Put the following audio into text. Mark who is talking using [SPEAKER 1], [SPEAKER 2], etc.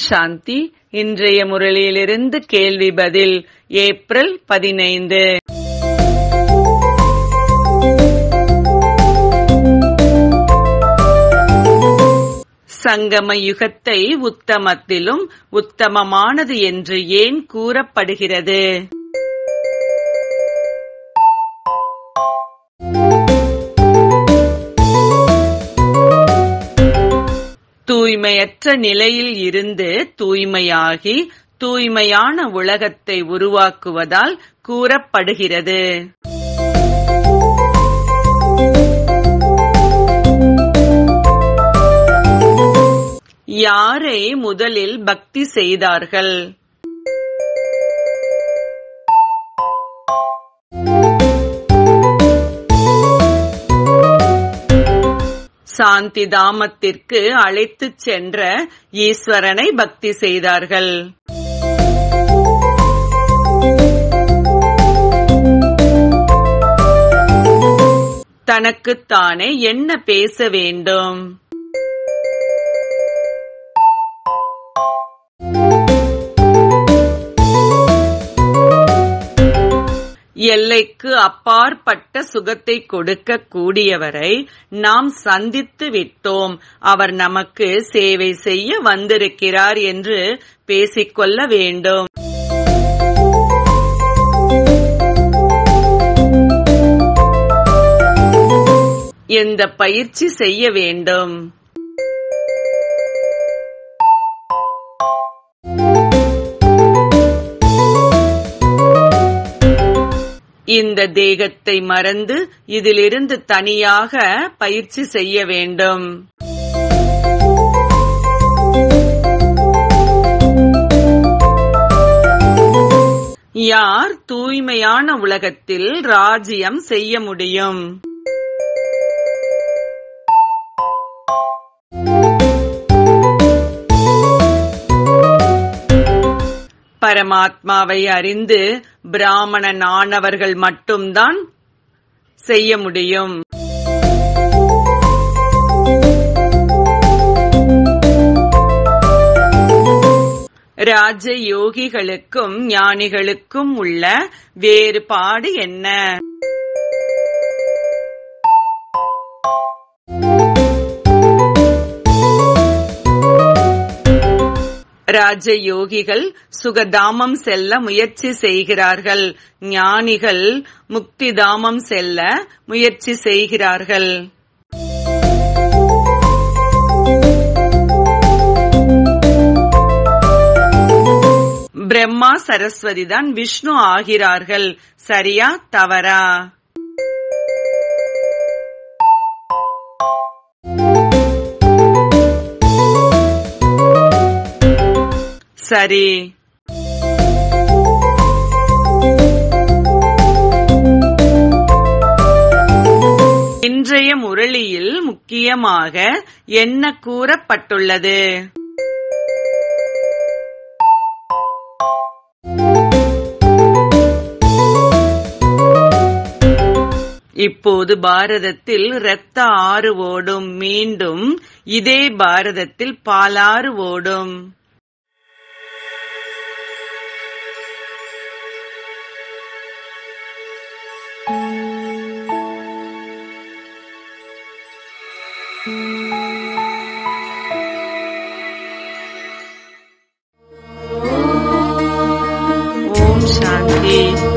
[SPEAKER 1] சாந்தி இன்றைய முரளியிலிருந்து கேள்வி பதில் ஏப்ரல் பதினைந்து சங்கம யுகத்தை உத்தமத்திலும் உத்தமமானது என்று ஏன் கூறப்படுகிறது தூய்மையற்ற நிலையில் இருந்து தூய்மையாகி தூய்மையான உலகத்தை உருவாக்குவதால் கூறப்படுகிறது யாரை முதலில் பக்தி செய்தார்கள் சாந்தி தாமத்திற்கு அழைத்துச் சென்ற ஈஸ்வரனை பக்தி செய்தார்கள் தனக்குத்தானே என்ன பேச வேண்டும் எல்லைக்கு அப்பாற்பட்ட சுகத்தை கொடுக்க கூடியவரை நாம் சந்தித்து விட்டோம் அவர் நமக்கு சேவை செய்ய வந்திருக்கிறார் என்று பேசிக்கொள்ள வேண்டும் எந்த பயிற்சி செய்ய வேண்டும் இந்த தேகத்தை மறந்து இதிலிருந்து தனியாக பயிற்சி செய்ய வேண்டும் யார் தூய்மையான உலகத்தில் ராஜ்யம் செய்ய முடியும் பரமாத்மாவை அறிந்து பிராமணன் ஆனவர்கள் மட்டும்தான் செய்ய முடியும் ராஜ யோகிகளுக்கும் ஞானிகளுக்கும் உள்ள வேறுபாடு என்ன ராஜயோகிகள் சுகதாமம் செல்ல முயற்சி செய்கிறார்கள் ஞானிகள் முக்திதாமம் செல்ல முயற்சி செய்கிறார்கள் பிரம்மா சரஸ்வதி தான் விஷ்ணு ஆகிறார்கள் சரியா தவறா சரி இன்றைய முரளியில் முக்கியமாக என்ன கூறப்பட்டுள்ளது இப்போது பாரதத்தில் இரத்த ஆறு ஓடும் மீண்டும் இதே பாரதத்தில் பாலாறு ஓடும் ஓம் சாந்தி